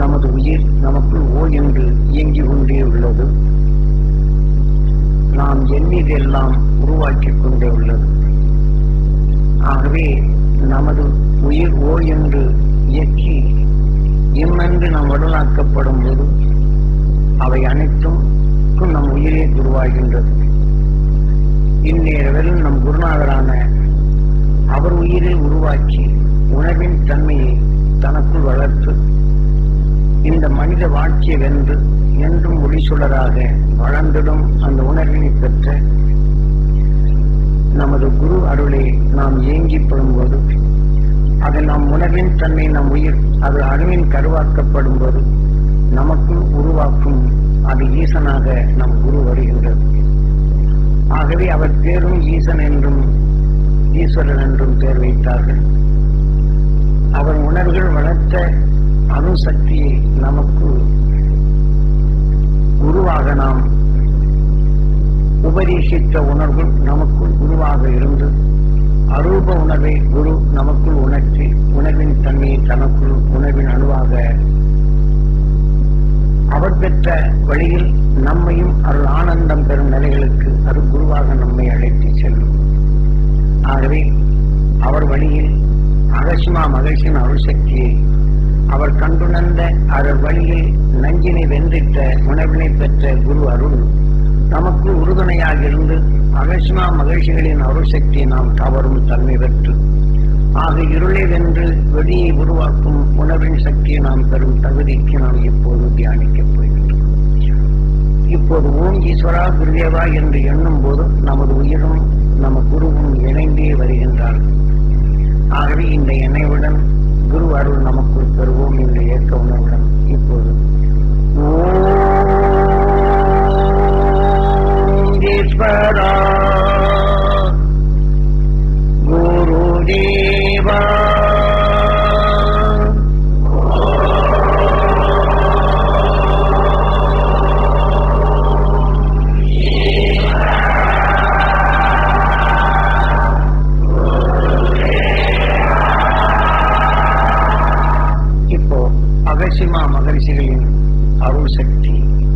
நமது உயிர் நமக்குள் ஓ என்று இயங்கிக் கொண்டே உள்ளது நாம் எண்ணியதெல்லாம் உருவாக்கிக் கொண்டே உள்ளது ஆகவே நமது உயிர் ஓ என்று இயக்கி இம்மென்று நாம் உடலாக்கப்படும் போது அவை அனைத்தும் நம் உயிரே குருவாகின்றது இந்நேரவில் நம் குருநாதரான அவர் உயிரை உருவாக்கி உணவின் தன்மையை தனக்குள் வளர்த்து இந்த மனித வாழ்க்கையை வென்று என்றும் ஒளி சுடராக வளர்ந்திடும் அந்த உணர்வினை பெற்ற நமது குரு அருளை நாம் ஏங்கிப்படும் போது அது நம் உணர்வின் தன்மை நம் உயிர் அது அணுவின் கருவாக்கப்படும் போது நமக்குள் உருவாக்கும் அது ஈசனாக நம் குரு வருகின்றது ஆகவே அவர் பேரும் ஈசன் என்றும் ஈஸ்வரன் என்றும் பெயர் வைத்தார்கள் அவர் உணர்வுகள் வளர்த்த அணு சக்தியை நமக்கு குருவாக நாம் உபதேசித்த உணர்வுகள் நமக்குள் குருவாக இருந்து அரூப உணர்வை குரு நமக்குள் உணர்த்தி உணர்வின் தன்மையை தனக்குள் உணர்வின் அணுவாக அவர் பெற்ற வழியில் நம்மையும் அருள் ஆனந்தம் பெறும் நிலைகளுக்கு அது குருவாக நம்மை அழைத்து செல்லும் ஆகவே அவர் வழியில் அகசிமா மகிழ்ச்சியின் அருள் சக்தியை அவர் கண்டுணர்ந்த அவர் வழியில் நஞ்சினை வென்றிட்ட உணர்வினை பெற்ற குரு அருள் நமக்கு உறுதுணையாக இருந்து அகசிமா மகிழ்ச்சிகளின் அருள் சக்தியை நாம் தவறும் தன்மை பெற்று ஆக இருளை வென்று வெளியை உருவாக்கும் உணர்வின் சக்தியை நாம் பெறும் தகுதிக்கு நாம் இப்போது தியானிக்கப் போகின்றோம் இப்போது ஓம் ஈஸ்வரா குருதேவா என்று எண்ணும் போது நமது உயிரும் நம்ம குருவும் இணைந்தே வருகின்றார்கள் ஆகவே இந்த எண்ணெயுடன் குரு அருள் நமக்குள் பெறுவோம் என்ற ஏற்க உணர்வுடன் இப்போது ஓம் ஈஸ்வரா குருதேவா இப்போ அகசிமா மகரிஷிகளின் அருள் சக்தி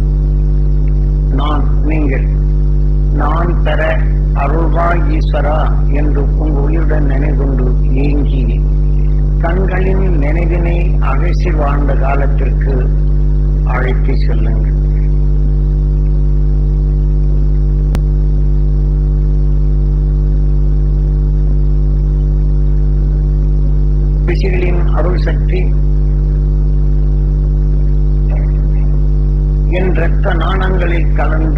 நான் நீங்கள் நான் பெற அருள்வாய் ஈஸ்வரா என்று உங்கள் உயிருடன் நினைவுகொண்டு ஏங்கி கண்களின் நினைவினை அகசி வாழ்ந்த காலத்திற்கு அழைத்து செல்லுங்கள் ரிஷிகளின் அருள் சக்தி என் இரத்த நாணங்களில் கலந்து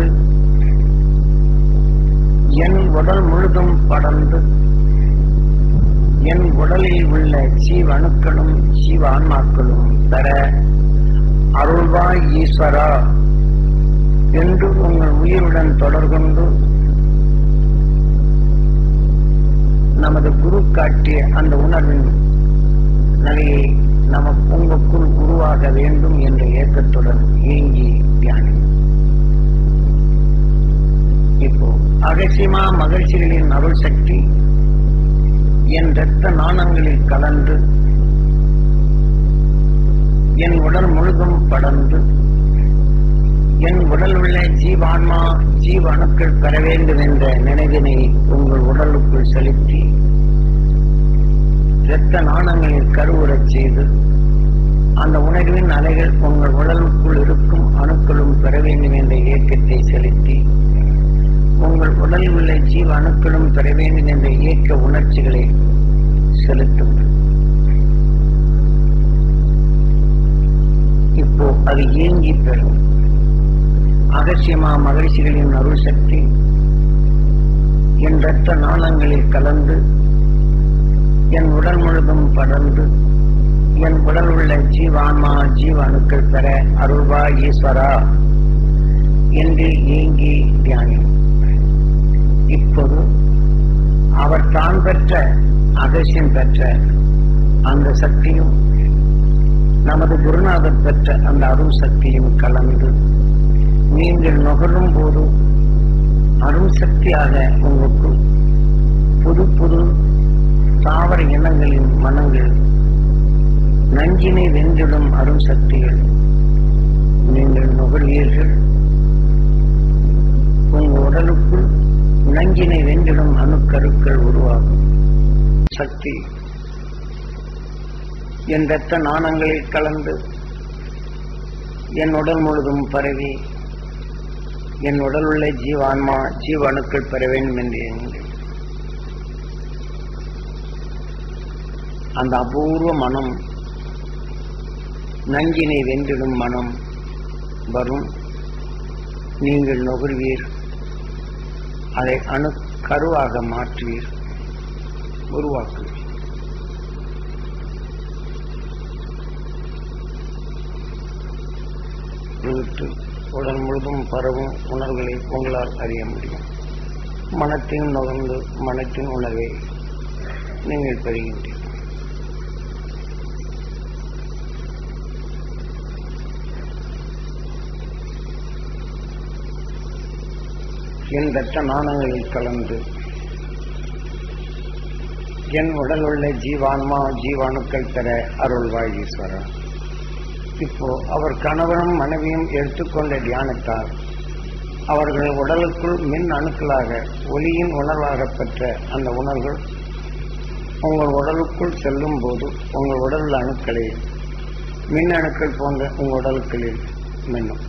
என் உடல் முழுதும் படர்ந்து என் உடலில் உள்ள ஜீவ அணுக்களும் ஜீவ ஆன்மாக்களும் பெற அருள்வாய் ஈஸ்வரா என்று உங்கள் உயிருடன் தொடர்கொண்டு நமது குரு காட்டிய அந்த உணர்வின் நிலையை நமக்கு உங்களுக்குள் உருவாக வேண்டும் என்ற ஏக்கத்துடன் ஏங்கி தியானி இப்போ அகசிமா மகிழ்ச்சிகளின் அருள் சக்தி என் இரத்த நாணங்களில் கலந்து என் உடல் முழுதும் படர்ந்து என் உடல் உள்ள ஜீவான்மா ஜீவ அணுக்கள் பெற வேண்டும் என்ற நினைவினை உங்கள் உடலுக்குள் செலுத்தி இரத்த நாணங்களில் கருவுறச் செய்து அந்த உணர்வின் அலைகள் உங்கள் உடலுக்குள் இருக்கும் அணுக்களும் பெற வேண்டும் என்ற இயக்கத்தை செலுத்தி உங்கள் உடலில் உள்ள ஜீவ அணுக்களும் பெற வேண்டும் என்ற இயக்க உணர்ச்சிகளை செலுத்துங்கள் இப்போ அது ஏங்கி பெறும் அகசியமா மகிழ்ச்சிகளின் அருள் சக்தி என் இரத்த நாளங்களில் கலந்து என் உடல் முழுதும் படர்ந்து என் உடல் உள்ள ஜீவான்மா ஜீவ அணுக்கள் பெற அருள்வா ஈஸ்வரா என்று ஏங்கி தியானி இப்போது அவர் தான் பெற்ற அகசியம் பெற்ற அந்த சக்தியும் நமது குருநாதர் பெற்ற அந்த அருள் சக்தியும் கலந்து நீங்கள் நுகரும் போது அருள் சக்தியாக உங்களுக்கு புது புது தாவர இனங்களின் மனங்கள் நஞ்சினை வென்றிடும் அருள் சக்திகள் என்னிடம் அணுக்கருக்கள் உருவாகும் சக்தி என் இரத்த நாணங்களில் கலந்து என் உடல் முழுதும் பரவி என் உடல் உள்ள ஜீவான்மா ஜீவ அணுக்கள் பெற வேண்டும் என்று எண்ணுங்கள் அந்த அபூர்வ மனம் நஞ்சினை வென்றிடும் மனம் வரும் நீங்கள் நுகர்வீர் அதை அணு கருவாக மாற்றுவீர் உருவாக்குவீர் விட்டு உடல் முழுதும் பரவும் உணர்வுகளை உங்களால் அறிய முடியும் மனத்தின் நுகர்ந்து மனத்தின் உணர்வை நீங்கள் பெறுகின்றீர்கள் என் ரத்த நாணங்களில் கலந்து என் உடல் உள்ள ஜீவான்மா ஜீவாணுக்கள் பெற அருள்வாய் ஈஸ்வரா இப்போ அவர் கணவனும் மனைவியும் எடுத்துக்கொண்ட தியானத்தால் அவர்கள் உடலுக்குள் மின் அணுக்களாக ஒளியின் உணர்வாக பெற்ற அந்த உணர்வுகள் உங்கள் உடலுக்குள் செல்லும் போது உங்கள் உடல் அணுக்களை மின் அணுக்கள் போன்ற உங்கள் உடலுக்களில் மின்னும்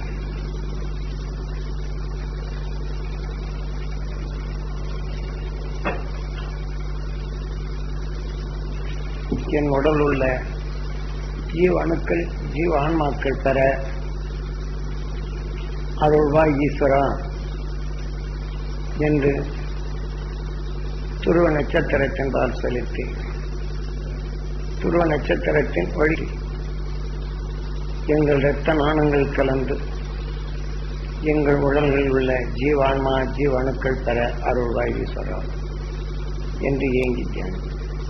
என் உடல் உள்ள ஜீவ அணுக்கள் ஜீவ ஆன்மாக்கள் பெற அருள்வாய் ஈஸ்வரா என்று துருவ நட்சத்திரத்தின் பால் செலுத்தி துருவ நட்சத்திரத்தின் வழி எங்கள் இரத்த நாணங்கள் கலந்து எங்கள் உடல்களில் உள்ள ஜீவான்மா ஜீவணுக்கள் பெற அருள்வாய் ஈஸ்வரா என்று ஏங்கி தியானம்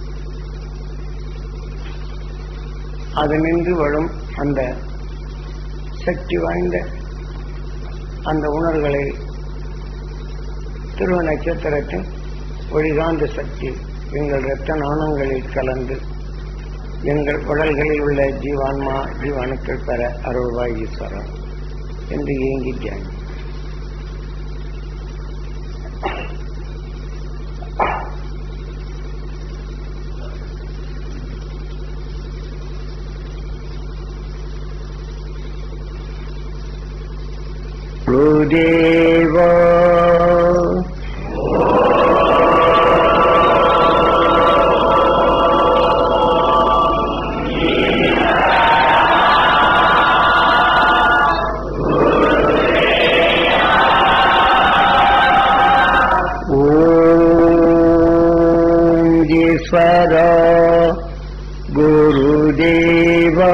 அதனின்று வரும் அந்த சக்தி வாய்ந்த அந்த உணர்வுகளை திருவ நட்சத்திரத்தின் ஒளிகாந்த சக்தி எங்கள் இரத்த நாணங்களில் கலந்து எங்கள் உடல்களில் உள்ள ஜீவான்மா ஜீவாணுக்கள் பெற அருள்வாய் ஈஸ்வரன் என்று ஏங்கி தியானி குருதேவா ஓம் ஈஸ்வர குருதேவா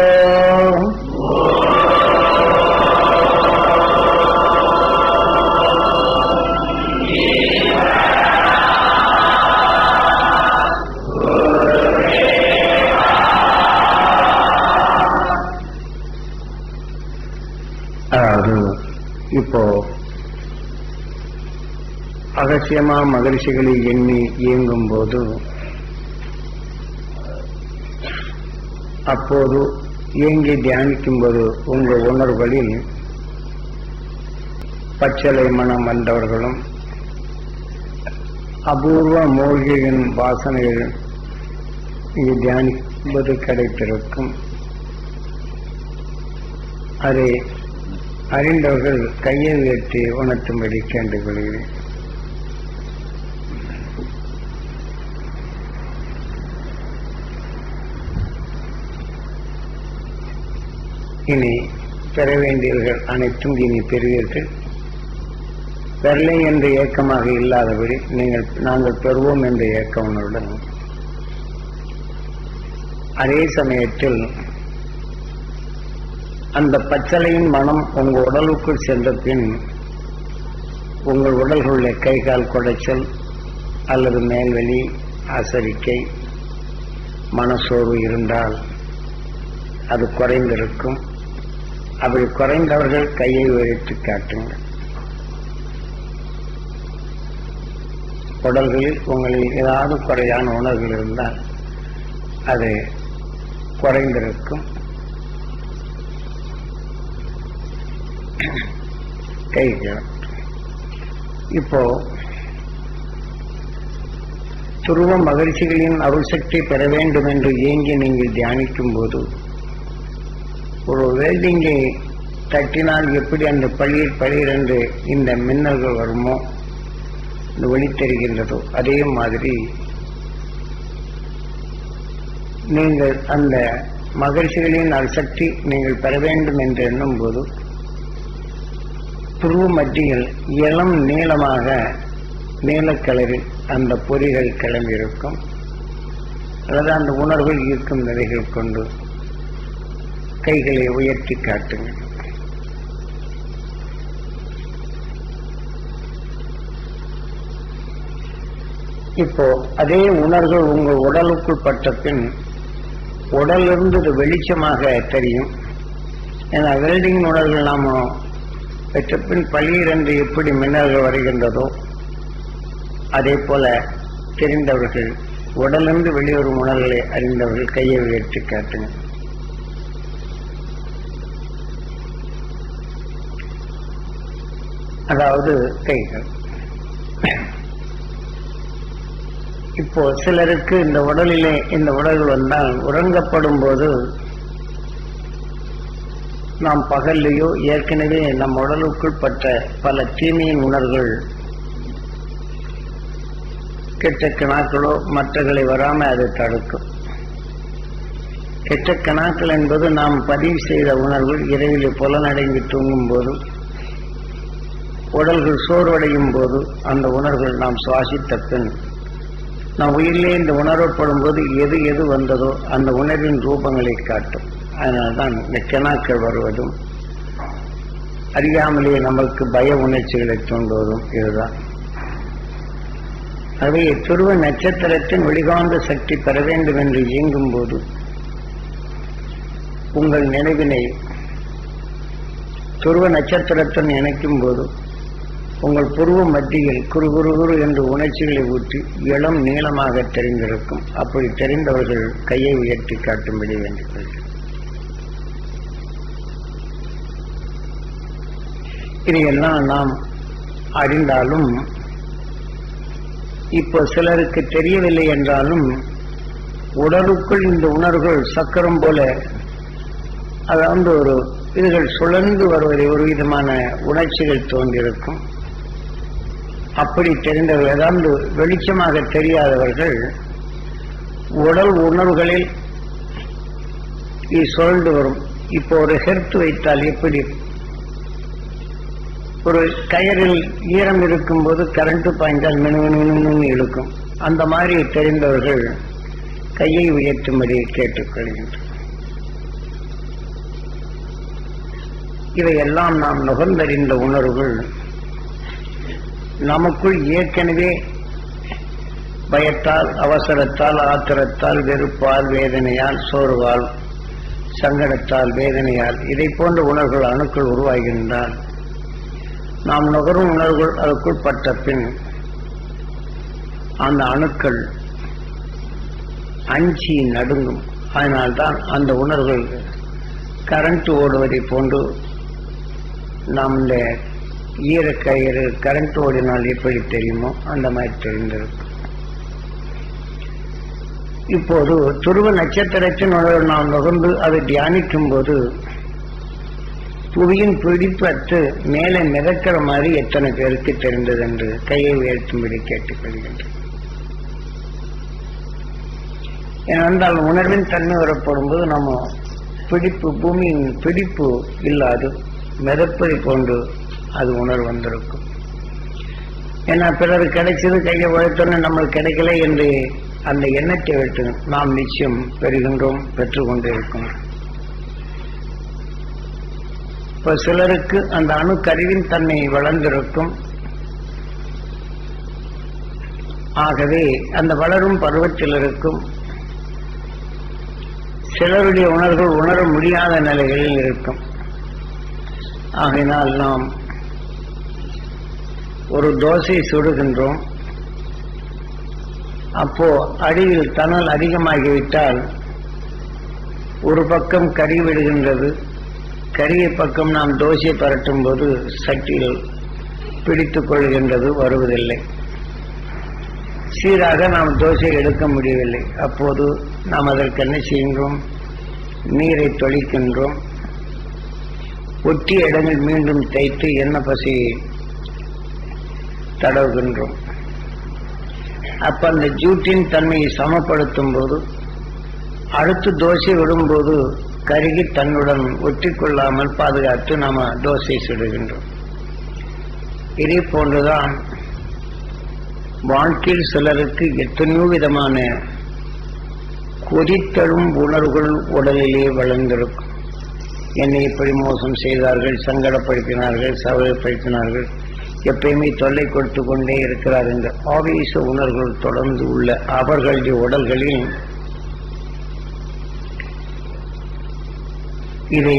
அதாவது இப்போ அகசியமா மகிழ்ச்சிகளை எண்ணி இயங்கும் போது அப்போது இயங்கி தியானிக்கும் போது உங்கள் உணர்வுகளில் பச்சளை மனம் வந்தவர்களும் அபூர்வ மூலிகையின் வாசனைகள் இங்கு தியானிப்பது கிடைத்திருக்கும் அதை அறிந்தவர்கள் கையை உயர்த்தி உணர்த்தும்படி கேட்டுக்கொள்கிறேன் இனி பெற வேண்டியவர்கள் அனைத்தும் இனி பெறுவீர்கள் பெறலை என்ற ஏக்கமாக இல்லாதபடி நீங்கள் நாங்கள் பெறுவோம் என்ற ஏக்க உணர்வுடன் அதே சமயத்தில் அந்த பச்சளையின் மனம் உங்கள் உடலுக்குள் சென்ற பின் உங்கள் உடல்களுடைய கை கால் குடைச்சல் அல்லது மேல்வெளி அசரிக்கை மனசோர்வு இருந்தால் அது குறைந்திருக்கும் அப்படி குறைந்தவர்கள் கையை உயர்த்தி காட்டுங்கள் உடல்களில் உங்களில் ஏதாவது குறையான உணர்வுகள் இருந்தால் அது குறைந்திருக்கும் கைகள் இப்போ துருவ மகிழ்ச்சிகளின் அருள் சக்தி பெற வேண்டும் என்று ஏங்கி நீங்கள் தியானிக்கும் போது ஒரு வெல்டிங்கை தட்டினால் எப்படி அந்த பளிர் பளிர் என்று இந்த மின்னல்கள் வருமோ இந்த ஒளி தெரிகின்றதோ அதே மாதிரி நீங்கள் அந்த மகிழ்ச்சிகளின் சக்தி நீங்கள் பெற வேண்டும் என்று எண்ணும் போது துருவ மத்தியில் இளம் நீளமாக நீலக்கலரில் அந்த பொறிகள் கிளம்பியிருக்கும் அல்லது அந்த உணர்வுகள் ஈர்க்கும் நிலைகள் கொண்டு கைகளை உயர்த்தி காட்டுங்கள் இப்போ அதே உணர்வு உங்கள் உடலுக்குள் பட்ட பின் உடலிருந்து இது வெளிச்சமாக தெரியும் ஏன்னா வெல்டிங் உணர்வுகள் நாம பெற்ற பின் பளிர் என்று எப்படி மின்னல்கள் வருகின்றதோ அதே போல தெரிந்தவர்கள் உடலிருந்து வெளிவரும் உணர்வுகளை அறிந்தவர்கள் கையை உயர்த்தி காட்டுங்க அதாவது கைகள் இப்போ சிலருக்கு இந்த உடலிலே இந்த உடல்கள் வந்தால் உறங்கப்படும் போது நாம் பகல்லையோ ஏற்கனவே நம் உடலுக்குள் பட்ட பல தீமையின் உணர்வுகள் கெட்ட கணாக்களோ மற்றகளை வராம அது தடுக்கும் கெட்ட கணாக்கள் என்பது நாம் பதிவு செய்த உணர்வு இரவிலே புலனடங்கி தூங்கும் போது உடல்கள் சோர்வடையும் போது அந்த உணர்வுகள் நாம் சுவாசித்த பின் நாம் உயிரிலே இந்த உணரப்படும் போது எது எது வந்ததோ அந்த உணர்வின் ரூபங்களை காட்டும் அதனால்தான் இந்த கிணாக்கள் வருவதும் அறியாமலே நமக்கு பய உணர்ச்சிகளை தூண்டுவதும் இதுதான் ஆகவே துருவ நட்சத்திரத்தின் வெளிகாந்த சக்தி பெற வேண்டும் என்று இயங்கும் போது உங்கள் நினைவினை துருவ நட்சத்திரத்துடன் இணைக்கும் போது உங்கள் புருவ மத்தியில் குறு குறு குரு என்று உணர்ச்சிகளை ஊற்றி இளம் நீளமாக தெரிந்திருக்கும் அப்படி தெரிந்தவர்கள் கையை உயர்த்தி காட்டும்படி வேண்டிக் இதையெல்லாம் நாம் அறிந்தாலும் இப்போ சிலருக்கு தெரியவில்லை என்றாலும் உடலுக்குள் இந்த உணர்வுகள் சக்கரம் போல அதாவது ஒரு இதுகள் சுழன்று வருவதை ஒரு விதமான உணர்ச்சிகள் தோன்றியிருக்கும் அப்படி தெரிந்தவர்கள் அதாவது வெளிச்சமாக தெரியாதவர்கள் உடல் உணர்வுகளில் இது சுழண்டு வரும் இப்போ ஒரு ஹெர்த் வைத்தால் எப்படி ஒரு கயரில் ஈரம் இருக்கும்போது கரண்ட் பாய்ந்தால் மினு இழுக்கும் அந்த மாதிரி தெரிந்தவர்கள் கையை உயர்த்தும்படி கேட்டுக்கொள்கின்றனர் இவையெல்லாம் நாம் நுகர்ந்தறிந்த உணர்வுகள் நமக்குள் ஏற்கனவே பயத்தால் அவசரத்தால் ஆத்திரத்தால் வெறுப்பால் வேதனையால் சோர்வால் சங்கடத்தால் வேதனையால் இதை போன்ற உணர்வுகள் அணுக்கள் உருவாகின்றால் நாம் நுகரும் உணர்வுகள் அதற்குள் பட்ட பின் அந்த அணுக்கள் அஞ்சி நடுங்கும் அதனால்தான் அந்த உணர்வுகள் கரண்ட் ஓடுவதை போன்று நாம் இந்த ஈரக்கயிறு கரண்ட் ஓடினால் எப்படி தெரியுமோ அந்த மாதிரி தெரிந்திருக்கும் இப்போது துருவ நட்சத்திரத்தின் உணர்வு நாம் நுகர்ந்து அதை தியானிக்கும் போது புவியின் பிடிப்பற்று மேலே மிதக்கிற மாதிரி எத்தனை பேருக்கு தெரிந்தது என்று கையை உயர்த்தும்படி கேட்டுக்கொள்கின்றேன் ஏனென்றால் உணர்வின் தன்மை வரப்படும் போது நம்ம பிடிப்பு பூமியின் பிடிப்பு இல்லாது மிதப்பதை போன்று அது உணர்வு வந்திருக்கும் ஏன்னா பிறர் கிடைச்சது கையை உழைத்தோன்னு நம்மளுக்கு கிடைக்கல என்று அந்த எண்ணத்தை விட்டு நாம் நிச்சயம் பெறுகின்றோம் பெற்றுக்கொண்டே இருக்கோம் இப்ப சிலருக்கு அந்த அணுக்கருவின் தன்மை வளர்ந்திருக்கும் ஆகவே அந்த வளரும் பருவத்தில் இருக்கும் சிலருடைய உணர்வுகள் உணர முடியாத நிலைகளில் இருக்கும் ஆகையினால் நாம் ஒரு தோசை சுடுகின்றோம் அப்போ அடியில் தணல் அதிகமாகிவிட்டால் ஒரு பக்கம் கறி விடுகின்றது கரிய பக்கம் நாம் தோசை பரட்டும் போது சட்டியில் பிடித்துக் கொள்கின்றது வருவதில்லை சீராக நாம் தோசை எடுக்க முடியவில்லை அப்போது நாம் அதற்கு என்ன செய்கின்றோம் நீரை தொளிக்கின்றோம் ஒட்டிய இடங்கள் மீண்டும் தேய்த்து எண்ணெய் பசியை தடவுகின்றோம் அப்ப அந்த ஜூட்டின் தன்மையை சமப்படுத்தும் போது அடுத்து தோசை விடும்போது கருகி தன்னுடன் ஒட்டிக்கொள்ளாமல் பாதுகாத்து நாம தோசை சுடுகின்றோம் இதே போன்றுதான் வாழ்க்கையில் சிலருக்கு எத்தனையோ விதமான கொதித்தழும் உணர்வுகள் உடலிலே வளர்ந்திருக்கும் என்னை இப்படி மோசம் செய்தார்கள் சங்கடப்படுத்தினார்கள் சவலைப்படுத்தினார்கள் எப்பயுமே தொல்லை கொடுத்து கொண்டே இருக்கிறார் என்ற ஆவேச உணர்வுகள் தொடர்ந்து உள்ள அவர்களுடைய உடல்களில் இதை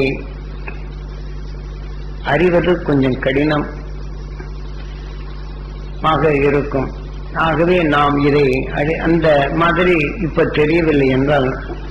அறிவது கொஞ்சம் கடினம் ஆக இருக்கும் ஆகவே நாம் இதை அடி- அந்த மாதிரி இப்ப தெரியவில்லை என்றால்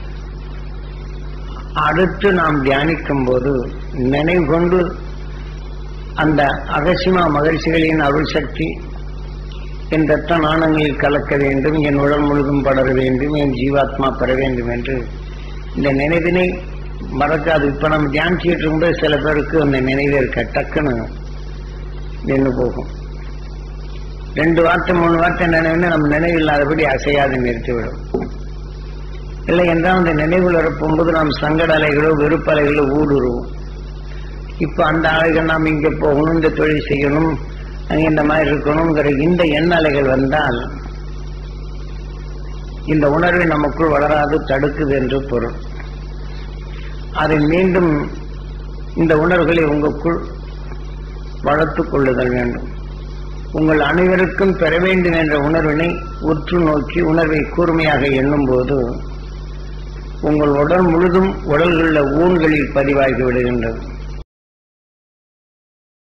அடுத்து நாம் தியானிக்கும் போது நினைவு கொண்டு அந்த அகசிமா மகிழ்ச்சிகளின் அருள் சக்தி என் ரத்த நாணங்களில் கலக்க வேண்டும் என் உடல் முழுதும் படர வேண்டும் என் ஜீவாத்மா பெற வேண்டும் என்று இந்த நினைவினை மறக்காது இப்ப நம்ம தியானிச்சுட்டு இருக்கும்போது சில பேருக்கு அந்த நினைவு இருக்க டக்குன்னு நின்று போகும் ரெண்டு வார்த்தை மூணு வார்த்தை நினைவுன்னு நம்ம நினைவு இல்லாதபடி அசையாது நிறுத்திவிடும் இல்லை என்றால் அந்த நினைவுகள் இருப்பும்போது நாம் சங்கட அலைகளோ வெறுப்பலைகளோ ஊடுருவோம் இப்ப அந்த அலைகள் நாம் இங்க போகணும் இந்த தொழில் செய்யணும் அங்க இந்த மாதிரி இருக்கணுங்கிற இந்த எண்ண அலைகள் வந்தால் இந்த உணர்வை நமக்குள் வளராது தடுக்குது என்று பொருள் அதை மீண்டும் இந்த உணர்வுகளை உங்களுக்குள் வளர்த்துக் கொள்ளுதல் வேண்டும் உங்கள் அனைவருக்கும் பெற வேண்டும் என்ற உணர்வினை உற்று நோக்கி உணர்வை கூர்மையாக எண்ணும் போது உங்கள் உடல் முழுதும் உடல்களில் ஊன்களில் பதிவாகி விடுகின்றது